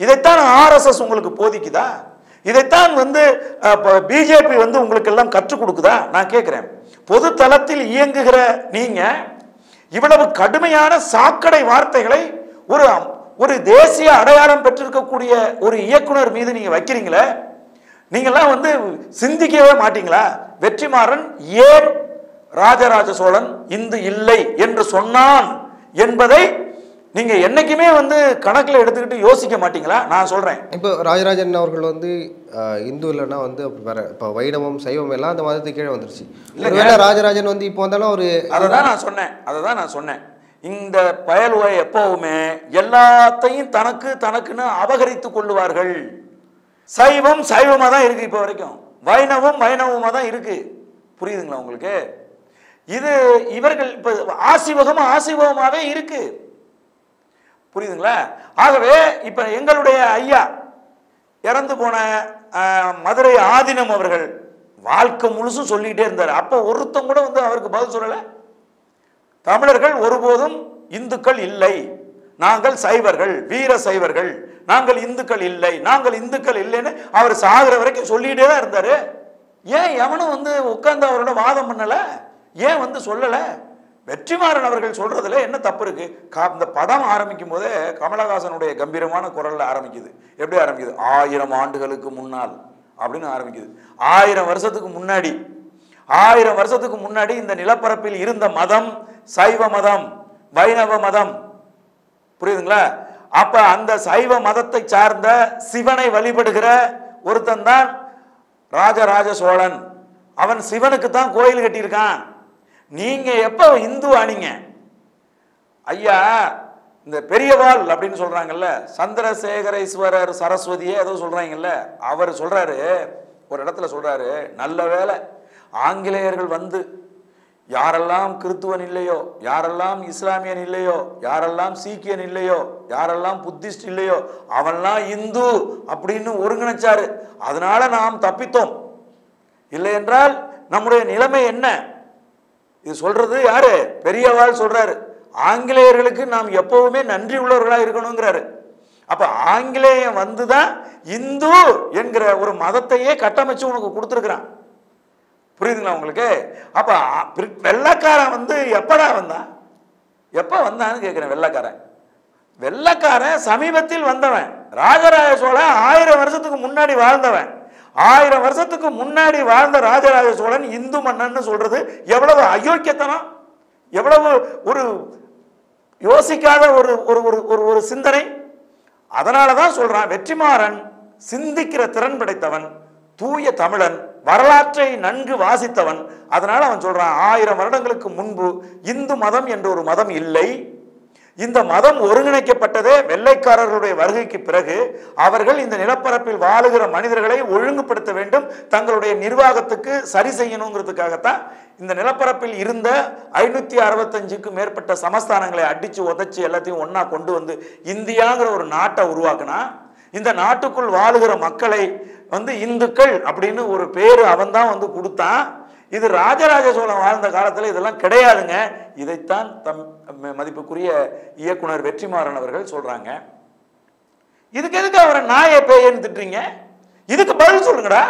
இதைத்தான் ஆர்எஸ்எஸ் உங்களுக்கு போதிக்குதா இதைத்தான் வந்து பிஜேபி வந்து உங்களுக்கு எல்லாம் கற்றுக் கொடுக்குதா நான் கேட்கிறேன் பொது தளத்தில் இயங்குகிற நீங்க இவ்வளவு கடுமையான சாக்கடை வார்த்தைகளை ஒரு ஒரு தேசிய அடையாளம் பெற்றிருக்கக்கூடிய ஒரு இயக்குனர் மீது நீங்க வைக்கிறீங்களே நீங்கெல்லாம் வந்து சிந்திக்கவே மாட்டீங்களா வெற்றிமாறன் ஏன் ராஜராஜ சோழன் இந்து இல்லை என்று சொன்னான் என்பதை நீங்க என்னைக்குமே வந்து கணக்கில் எடுத்துக்கிட்டு யோசிக்க மாட்டீங்களா நான் சொல்றேன் இப்போ ராஜராஜன் அவர்கள் வந்து ஆஹ், இந்து இல்லைன்னா வந்து அப்ப வேற இப்போ வைணவம் சைவம் எல்லாம் அந்த மதத்துக்கு கீழே வந்துருச்சு இல்லைங்க. ஒருவேளை ராஜராஜன் வந்து இப்போ வந்தாலும் ஒரு அதை தான் நான் சொன்னேன் அதை தான் நான் சொன்னேன் இந்த பயலுவை எப்பவுமே எல்லாத்தையும் தனக்கு தனக்குன்னு அபகரித்து கொள்ளுவார்கள் சைவம் சைவமாக தான் இருக்கு இப்போ வரைக்கும் வைணவம் வைணவமாக தான் இருக்கு புரியுதுங்களா உங்களுக்கு இது இவர்கள் இப்போ ஆசிவகம் ஆசிவகமாகவே இருக்கு புரியுதுங்களா ஆகவே இப்போ எங்களுடைய ஐயா இறந்து போன அஹ், மதுரை ஆதீனம் அவர்கள் வாழ்க்கை முழுசும் சொல்லிக்கிட்டே இருந்தார் அப்போ ஒருத்தன் கூட வந்து அவருக்கு பதில் சொல்லலை தமிழர்கள் ஒருபோதும் இந்துக்கள் இல்லை நாங்கள் சைவர்கள் வீர சைவர்கள் நாங்கள் இந்துக்கள் இல்லை நாங்கள் இந்துக்கள் இல்லைன்னு அவர் சாகுற வரைக்கும் சொல்லிக்கிட்டே தான் இருந்தாரு ஏன் எவனும் வந்து உட்கார்ந்து அவரோட வாதம் பண்ணல ஏன் வந்து சொல்லல வெற்றிமாறன் அவர்கள் சொல்றதுல என்ன தப்பு இருக்கு கா- இந்த படம் ஆரம்பிக்கும் போதே கமலஹாசனுடைய கம்பீரமான குரல்ல ஆரம்பிக்குது எப்படி ஆரம்பிக்குது ஆயிரம் ஆண்டுகளுக்கு முன்னால் அப்படின்னு ஆரம்பிக்குது ஆயிரம் வருஷத்துக்கு முன்னாடி ஆயிரம் வருஷத்துக்கு முன்னாடி இந்த நிலப்பரப்பில் இருந்த மதம் சைவ மதம் வைணவ மதம் புரியுதுங்களா அப்ப அந்த சைவ மதத்தை சார்ந்த சிவனை வழிபடுகிற ஒருத்தன் தான் ராஜராஜ சோழன் அவன் சிவனுக்கு தான் கோயில் கட்டியிருக்கான் நீங்க எப்ப இந்து ஆனீங்க ஐயா இந்த பெரியவாள் அப்படின்னு சொல்றாங்கல்ல சந்திரசேகரேஸ்வரர் சரஸ்வதியே ஏதோ சொல்றாங்கல்ல அவர் சொல்றாரு ஒரு இடத்துல சொல்றாரு நல்ல வேளை ஆங்கிலேயர்கள் வந்து யாரெல்லாம் கிறித்துவன் இல்லையோ யாரெல்லாம் இஸ்லாமியன் இல்லையோ யாரெல்லாம் சீக்கியன் இல்லையோ யாரெல்லாம் புத்திஸ்ட் இல்லையோ அவன்லாம் இந்து அப்படின்னு ஒருங்கிணைச்சாரு அதனால நாம் தப்பித்தோம் இல்லை என்றால் நம்முடைய நிலைமை என்ன இது சொல்றது யாரு பெரியவாள் சொல்றாரு ஆங்கிலேயர்களுக்கு நாம் எப்பவுமே நன்றி உள்ளவர்களா இருக்கணுங்கிறாரு அப்ப ஆங்கிலேயன் வந்துதான் இந்து என்கிற ஒரு மதத்தையே கட்டமைச்சு உனக்கு கொடுத்துருக்கிறான் புரியுதுங்களா உங்களுக்கு அப்ப ஆ- பிரி- வெள்ளைக்காரன் வந்து எப்படா வந்தான் எப்ப வந்தான்னு கேட்கிறேன் வெள்ளைக்காரன் வெள்ளைக்காரன் சமீபத்தில் வந்தவன் ராஜராஜ சோழன் ஆயிரம் வருஷத்துக்கு முன்னாடி வாழ்ந்தவன் ஆயிரம் வருஷத்துக்கு முன்னாடி வாழ்ந்த ராஜராஜ சோழன் இந்து மன்னன்னு சொல்றது எவ்வளவு அயோக்கியத்தனம் எவ்வளவு ஒரு யோசிக்காத ஒரு ஒரு ஒரு ஒரு ஒரு சிந்தனை அதனால தான் சொல்றான் வெற்றிமாறன் சிந்திக்கிற திறன் படைத்தவன் தூய தமிழன் வரலாற்றை நன்கு வாசித்தவன் அதனால அவன் சொல்றான் ஆயிரம் வருடங்களுக்கு முன்பு இந்து மதம் என்ற ஒரு மதம் இல்லை இந்த மதம் ஒருங்கிணைக்கப்பட்டதே வெள்ளைக்காரர்களுடைய வருகைக்கு பிறகு அவர்கள் இந்த நிலப்பரப்பில் வாழுகிற மனிதர்களை ஒழுங்குபடுத்த வேண்டும் தங்களுடைய நிர்வாகத்துக்கு சரி செய்யணுங்கிறதுக்காகத்தான் இந்த நிலப்பரப்பில் இருந்த ஐநூத்தி அறுபத்தஞ்சுக்கும் மேற்பட்ட சமஸ்தானங்களை அடிச்சு உதைச்சு எல்லாத்தையும் ஒண்ணா கொண்டு வந்து இந்தியாங்கிற ஒரு நாட்டை உருவாக்குனா இந்த நாட்டுக்குள் வாழுகிற மக்களை வந்து இந்துக்கள் அப்படின்னு ஒரு பேரு அவன் தான் வந்து கொடுத்தான் இது ராஜராஜ சோழன் வாழ்ந்த காலத்தில் இதெல்லாம் கிடையாதுங்க இதைத்தான் தம் ம- மதிப்புக்குரிய இயக்குனர் வெற்றிமாறன் அவர்கள் சொல்றாங்க இதுக்கு எதுக்கு அவரை நாயை பேயன்னு திட்டுறீங்க இதுக்கு பதில் சொல்லுங்கடா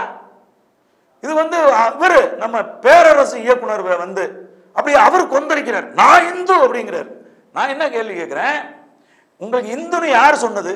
இது வந்து இவர் நம்ம பேரரசு இயக்குனர் வந்து அப்படி அவர் கொந்தளிக்கிறார் நான் இந்து அப்படிங்கிறார் நான் என்ன கேள்வி கேட்கிறேன் உங்களுக்கு இந்துன்னு யார் சொன்னது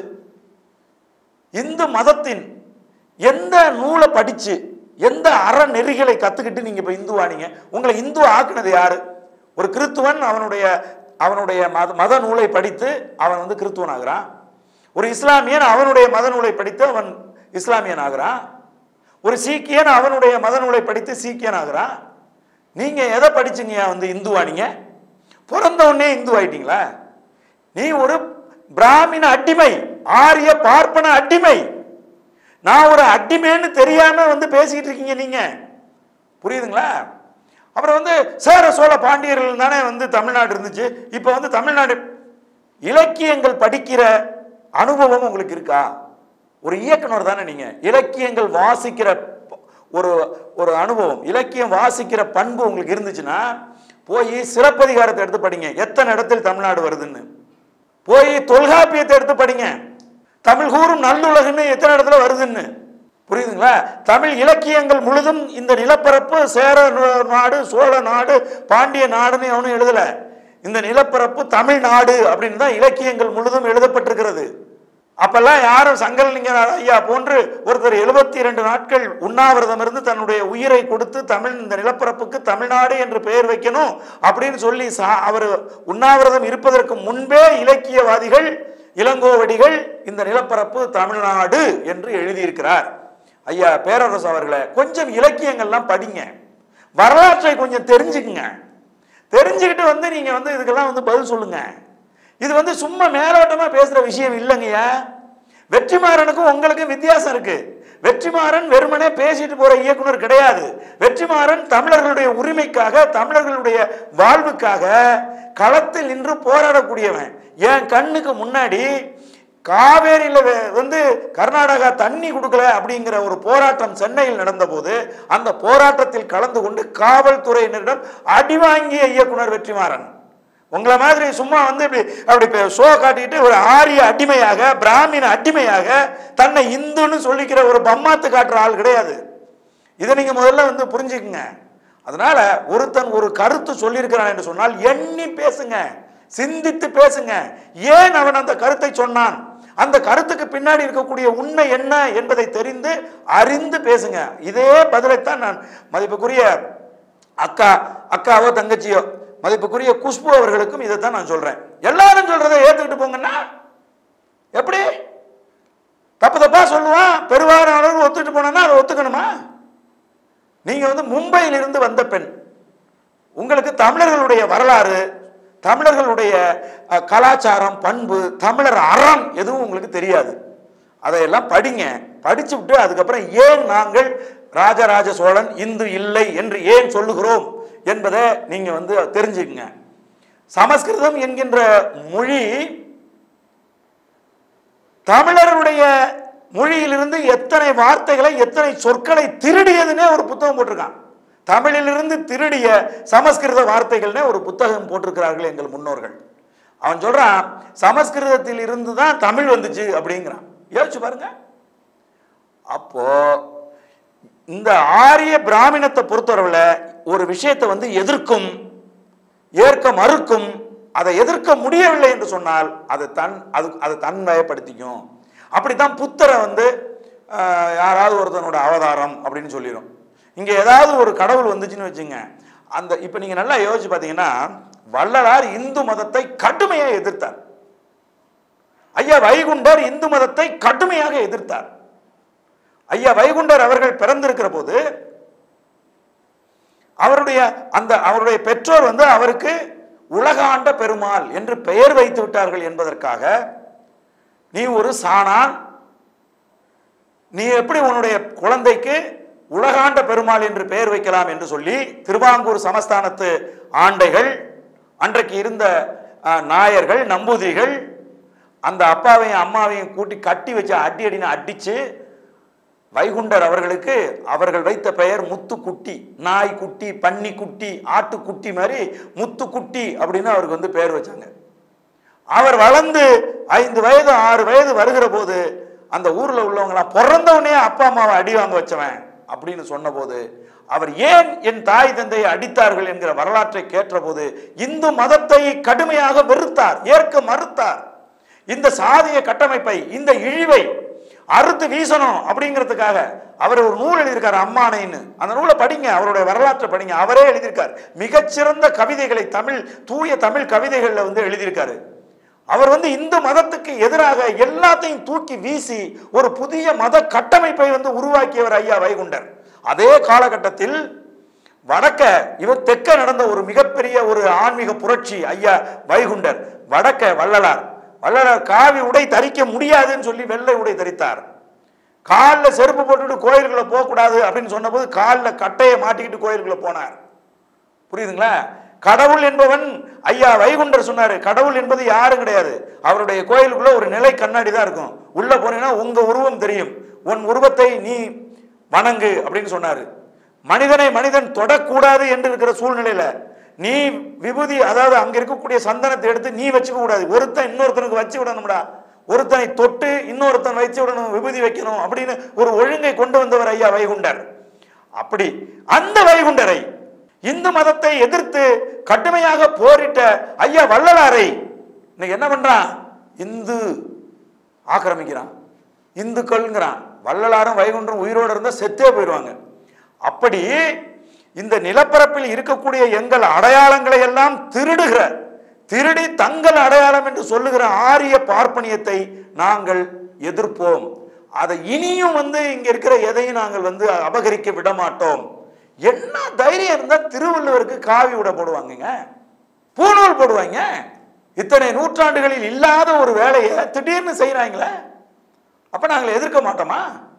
இந்து மதத்தின் எந்த நூலை படிச்சு எந்த அறநெறிகளை கத்துக்கிட்டு நீங்க இப்ப இந்துவானீங்க உங்களை இந்து ஆக்குனது யாரு ஒரு கிறித்துவன் அவனுடைய அவனுடைய மத மத நூலை படித்து அவன் வந்து கிறித்துவன் ஆகிறான் ஒரு இஸ்லாமியன் அவனுடைய மத நூலை படித்து அவன் இஸ்லாமியன் ஆகிறான் ஒரு சீக்கியன் அவனுடைய மத நூலை படித்து சீக்கியன் ஆகிறான் நீங்க எதை படிச்சீங்க வந்து இந்துவானீங்க பிறந்த உடனே இந்து ஆயிட்டீங்களா நீ ஒரு பிராமண அடிமை ஆரிய பார்ப்பன அடிமை நான் ஒரு அடிமைன்னு தெரியாம வந்து பேசிக்கிட்டு இருக்கீங்க நீங்க புரியுதுங்களா அப்புறம் வந்து சேர சோழ பாண்டியர்கள் தானே வந்து தமிழ்நாடு இருந்துச்சு இப்போ வந்து தமிழ்நாடு இலக்கியங்கள் படிக்கிற அனுபவம் உங்களுக்கு இருக்கா ஒரு இயக்குனர் தானே நீங்க இலக்கியங்கள் வாசிக்கிற ப- ஒரு ஒரு அனுபவம் இலக்கியம் வாசிக்கிற பண்பு உங்களுக்கு இருந்துச்சுன்னா போய் சிலப்பதிகாரத்தை எடுத்து படிங்க எத்தனை இடத்தில் தமிழ்நாடு வருதுன்னு போய் தொல்காப்பியத்தை எடுத்து படிங்க தமிழ் கூறும் நல்லுலகுன்னு எத்தனை இடத்துல வருதுன்னு புரியுதுங்களா தமிழ் இலக்கியங்கள் முழுதும் இந்த நிலப்பரப்பு சேர நாடு சோழ நாடு பாண்டிய நாடுன்னு அவனும் எழுதல இந்த நிலப்பரப்பு தமிழ்நாடு அப்படின்னு தான் இலக்கியங்கள் முழுதும் எழுதப்பட்டிருக்கிறது அப்பெல்லாம் யாரும் சங்கரலிங்க ஐயா போன்று ஒருத்தர் எழுபத்தி இரண்டு நாட்கள் உண்ணாவிரதம் இருந்து தன்னுடைய உயிரை கொடுத்து தமிழ் இந்த நிலப்பரப்புக்கு தமிழ்நாடு என்று பெயர் வைக்கணும் அப்படின்னு சொல்லி சா அவர் உண்ணாவிரதம் இருப்பதற்கு முன்பே இலக்கியவாதிகள் இளங்கோவடிகள் இந்த நிலப்பரப்பு தமிழ்நாடு என்று எழுதியிருக்கிறார் ஐயா பேரரசு அவர்களை கொஞ்சம் இலக்கியங்கள்லாம் படிங்க வரலாற்றை கொஞ்சம் தெரிஞ்சுக்குங்க தெரிஞ்சுக்கிட்டு வந்து நீங்க வந்து இதுக்கெல்லாம் வந்து பதில் சொல்லுங்க இது வந்து சும்மா மேலோட்டமா பேசுற விஷயம் இல்லைங்கய்யா வெற்றிமாறனுக்கும் உங்களுக்கும் வித்தியாசம் இருக்கு வெற்றிமாறன் வெறுமனே பேசிட்டு போற இயக்குனர் கிடையாது வெற்றிமாறன் தமிழர்களுடைய உரிமைக்காக தமிழர்களுடைய வாழ்வுக்காக களத்தில் நின்று போராடக்கூடியவன் என் கண்ணுக்கு முன்னாடி காவேரியில் வெ- வந்து கர்நாடகா தண்ணி கொடுக்கல அப்படிங்கிற ஒரு போராட்டம் சென்னையில் நடந்தபோது அந்த போராட்டத்தில் கலந்து கொண்டு காவல்துறையினரிடம் அடி வாங்கிய இயக்குனர் வெற்றிமாறன் உங்களை மாதிரி சும்மா வந்து இப்படி அப்படி இப்ப ஷோ காட்டிட்டு ஒரு ஆரிய அடிமையாக பிராமின அடிமையாக தன்னை இந்துன்னு சொல்லிக்கிற ஒரு பம்மாத்து காட்டுற ஆள் கிடையாது இதை நீங்க முதல்ல வந்து புரிஞ்சுக்குங்க அதனால ஒருத்தன் ஒரு கருத்து சொல்லியிருக்கிறான் என்று சொன்னால் எண்ணி பேசுங்க சிந்தித்து பேசுங்க ஏன் அவன் அந்த கருத்தை சொன்னான் அந்த கருத்துக்கு பின்னாடி இருக்கக்கூடிய உண்மை என்ன என்பதை தெரிந்து அறிந்து பேசுங்க இதே பதிலைத்தான் நான் மதிப்புக்குரிய அக்கா அக்காவோ தங்கச்சியோ மதிப்புக்குரிய குஷ்பு அவர்களுக்கும் இதைத்தான் நான் சொல்றேன் எல்லாரும் சொல்றதை ஏத்துக்கிட்டு போங்கன்னா எப்படி தப்பு தப்பா சொல்லுவான் பெருவாரியான அளவு ஒத்துட்டு போனா அதை ஒத்துக்கணுமா நீங்க வந்து மும்பையிலிருந்து வந்த பெண் உங்களுக்கு தமிழர்களுடைய வரலாறு தமிழர்களுடைய அஹ், கலாச்சாரம் பண்பு தமிழர் அறம் எதுவும் உங்களுக்கு தெரியாது அதையெல்லாம் படிங்க படிச்சு விட்டு அதுக்கப்புறம் ஏன் நாங்கள் ராஜராஜ சோழன் இந்து இல்லை என்று ஏன் சொல்லுகிறோம் என்பதை நீங்க வந்து தெரிஞ்சுக்கங்க சமஸ்கிருதம் என்கின்ற மொழி தமிழருடைய மொழியிலிருந்து எத்தனை வார்த்தைகளை எத்தனை சொற்களை திருடியதுன்னே ஒரு புத்தகம் போட்டிருக்கான் தமிழிலிருந்து திருடிய சமஸ்கிருத வார்த்தைகள்னே ஒரு புத்தகம் போட்டிருக்கிறார்கள் எங்கள் முன்னோர்கள் அவன் சொல்றான் சமஸ்கிருதத்தில் இருந்து தான் தமிழ் வந்துச்சு அப்படிங்கிறான் யோசிச்சு பாருங்க அப்போ இந்த ஆரிய பிராமணத்தை பொறுத்தவரையில் ஒரு விஷயத்தை வந்து எதிர்க்கும் ஏற்க மறுக்கும் அதை எதிர்க்க முடியவில்லை என்று சொன்னால் அது தன் அது அதை தன்வயப்படுத்திக்கும் அப்படித்தான் புத்தரை வந்து ஆஹ், யாராவது ஒருத்தனோட அவதாரம் அப்படின்னு சொல்லிடும் இங்கே ஏதாவது ஒரு கடவுள் வந்துச்சுன்னு வச்சுங்க அந்த இப்போ நீங்கள் நல்லா யோசிச்சு பார்த்தீங்கன்னா வள்ளலார் இந்து மதத்தை கடுமையாக எதிர்த்தார் ஐயா வைகுண்டர் இந்து மதத்தை கடுமையாக எதிர்த்தார் ஐயா வைகுண்டர் அவர்கள் பிறந்திருக்கிற போது அவருடைய அந்த அவருடைய பெற்றோர் வந்து அவருக்கு உலகாண்ட பெருமாள் என்று பெயர் வைத்து விட்டார்கள் என்பதற்காக நீ ஒரு சாணான் நீ எப்படி உன்னுடைய குழந்தைக்கு உலகாண்ட பெருமாள் என்று பெயர் வைக்கலாம் என்று சொல்லி திருவாங்கூர் சமஸ்தானத்து ஆண்டைகள் அன்றைக்கு இருந்த அஹ், நாயர்கள் நம்பூதிரிகள் அந்த அப்பாவையும் அம்மாவையும் கூட்டி கட்டி வச்சு அடி அடின்னு அடிச்சு வைகுண்டர் அவர்களுக்கு அவர்கள் வைத்த பெயர் முத்துக்குட்டி நாய் குட்டி பன்னி குட்டி ஆட்டுக்குட்டி மாதிரி முத்துக்குட்டி அப்படின்னு அவருக்கு வந்து பெயர் வச்சாங்க அவர் வளர்ந்து ஐந்து வயது ஆறு வயது வருகிற போது அந்த ஊர்ல உள்ளவங்களாம் பிறந்த உடனே அப்பா அம்மாவை அடி வாங்க வச்சவன் அப்படின்னு சொன்னபோது அவர் ஏன் என் தாய் தந்தையை அடித்தார்கள் என்கிற வரலாற்றை கேட்டபோது இந்து மதத்தை கடுமையாக வெறுத்தார் ஏற்க மறுத்தார் இந்த சாதிய கட்டமைப்பை இந்த இழிவை அறுத்து வீசணும் அப்படிங்கிறதுக்காக அவர் ஒரு நூல் எழுதியிருக்காரு அம்மானைன்னு அந்த நூலை படிங்க அவருடைய வரலாற்றை படிங்க அவரே எழுதியிருக்கார் மிகச்சிறந்த கவிதைகளை தமிழ் தூய தமிழ் கவிதைகளில் வந்து எழுதியிருக்காரு அவர் வந்து இந்து மதத்துக்கு எதிராக எல்லாத்தையும் தூக்கி வீசி ஒரு புதிய மத கட்டமைப்பை வந்து உருவாக்கியவர் ஐயா வைகுண்டர் அதே காலகட்டத்தில் வடக்க இவர் தெற்க நடந்த ஒரு மிகப்பெரிய ஒரு ஆன்மீக புரட்சி ஐயா வைகுண்டர் வடக்க வள்ளலார் வள்ளலார் காவி உடை தரிக்க முடியாதுன்னு சொல்லி வெள்ளை உடை தரித்தார் காலில் செருப்பு போட்டுட்டு கோயிலுக்குள்ள போகக்கூடாது அப்படின்னு சொன்னபோது காலில் கட்டையை மாட்டிக்கிட்டு கோயிலுக்குள்ள போனார் புரியுதுங்களா கடவுள் என்பவன் ஐயா வைகுண்டர் சொன்னாரு கடவுள் என்பது யாரும் கிடையாது அவருடைய கோயிலுக்குள்ள ஒரு நிலை கண்ணாடி தான் இருக்கும் உள்ள போனீங்கன்னா உங்க உருவம் தெரியும் உன் உருவத்தை நீ வணங்கு அப்படின்னு சொன்னாரு மனிதனை மனிதன் தொடக்கூடாது என்று இருக்கிற சூழ்நிலையில நீ விபூதி அதாவது அங்க இருக்கக்கூடிய சந்தனத்தை எடுத்து நீ வச்சுக்க கூடாது ஒருத்தன் இன்னொருத்தனுக்கு வச்சு விடணும்டா ஒருத்தனை தொட்டு இன்னொருத்தன் வச்சு விடணும் விபூதி வைக்கணும் அப்படின்னு ஒரு ஒழுங்கை கொண்டு வந்தவர் ஐயா வைகுண்டர் அப்படி அந்த வைகுண்டரை இந்து மதத்தை எதிர்த்து கடுமையாக போரிட்ட ஐயா வள்ளலாரை இன்னைக்கு என்ன பண்றான் இந்து ஆக்கிரமிக்கிறான் இந்துக்கள்ங்கிறான் வள்ளலாரும் வைகுண்டரும் உயிரோடு இருந்தால் செத்தே போயிடுவாங்க அப்படி இந்த நிலப்பரப்பில் இருக்கக்கூடிய எங்கள் அடையாளங்களை எல்லாம் திருடுகிற திருடி தங்கள் அடையாளம் என்று சொல்லுகிற ஆரிய பார்ப்பனியத்தை நாங்கள் எதிர்ப்போம் அதை இனியும் வந்து இங்க இருக்கிற எதையும் நாங்கள் வந்து அபகரிக்க விட மாட்டோம் என்ன தைரியம் இருந்தா திருவள்ளுவருக்கு காவி விட போடுவாங்கங்க பூநூல் போடுவாங்க இத்தனை நூற்றாண்டுகளில் இல்லாத ஒரு வேலையை திடீர்னு செய்கிறாங்களே அப்ப நாங்கள் எதிர்க்க மாட்டோமா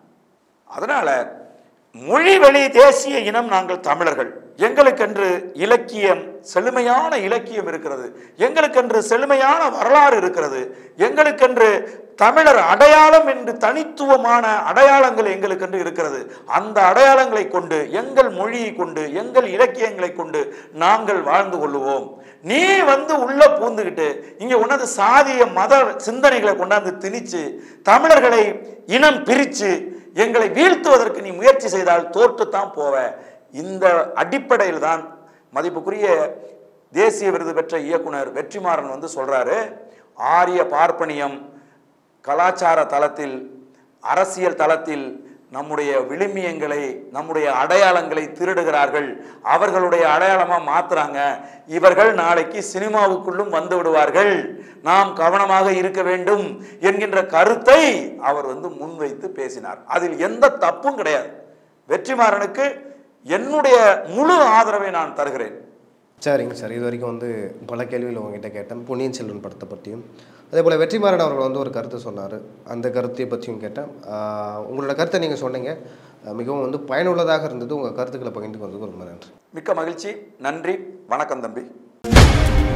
அதனால மொழி வழி தேசிய இனம் நாங்கள் தமிழர்கள் எங்களுக்கென்று இலக்கியம் செழுமையான இலக்கியம் இருக்கிறது எங்களுக்கென்று செழுமையான வரலாறு இருக்கிறது எங்களுக்கென்று தமிழர் அடையாளம் என்று தனித்துவமான அடையாளங்கள் எங்களுக்கென்று இருக்கிறது அந்த அடையாளங்களை கொண்டு எங்கள் மொழியை கொண்டு எங்கள் இலக்கியங்களை கொண்டு நாங்கள் வாழ்ந்து கொள்ளுவோம் நீ வந்து உள்ள பூந்துக்கிட்டு இங்க உன்னது சாதிய மத சிந்தனைகளை கொண்டாந்து திணிச்சு தமிழர்களை இனம் பிரிச்சு எங்களை வீழ்த்துவதற்கு நீ முயற்சி செய்தால் தோற்றுத்தான் போவ இந்த அடிப்படையில் தான் மதிப்புக்குரிய தேசிய விருது பெற்ற இயக்குனர் வெற்றிமாறன் வந்து சொல்றாரு ஆரிய பார்ப்பனியம் கலாச்சார தளத்தில் அரசியல் தளத்தில் நம்முடைய விழுமியங்களை நம்முடைய அடையாளங்களை திருடுகிறார்கள் அவர்களுடைய அடையாளமா மாத்துறாங்க இவர்கள் நாளைக்கு சினிமாவுக்குள்ளும் வந்து விடுவார்கள் நாம் கவனமாக இருக்க வேண்டும் என்கின்ற கருத்தை அவர் வந்து முன்வைத்து பேசினார் அதில் எந்த தப்பும் கிடையாது வெற்றிமாறனுக்கு என்னுடைய முழு ஆதரவை நான் தருகிறேன் சரிங்க சார் இது வரைக்கும் வந்து பல கேள்விகள் உங்ககிட்ட கேட்டேன் பொன்னியின் செல்வன் படத்தை பற்றியும் அதே போல் வெற்றிமாறன் அவர்கள் வந்து ஒரு கருத்து சொன்னார் அந்த கருத்தை பற்றியும் கேட்டேன் ஆஹ் உங்களோட கருத்தை நீங்கள் சொன்னீங்க ஆஹ் மிகவும் வந்து பயனுள்ளதாக இருந்தது உங்கள் கருத்துக்களை பகிர்ந்து கொண்டதுக்கு ரொம்ப நன்றி மிக்க மகிழ்ச்சி நன்றி வணக்கம் தம்பி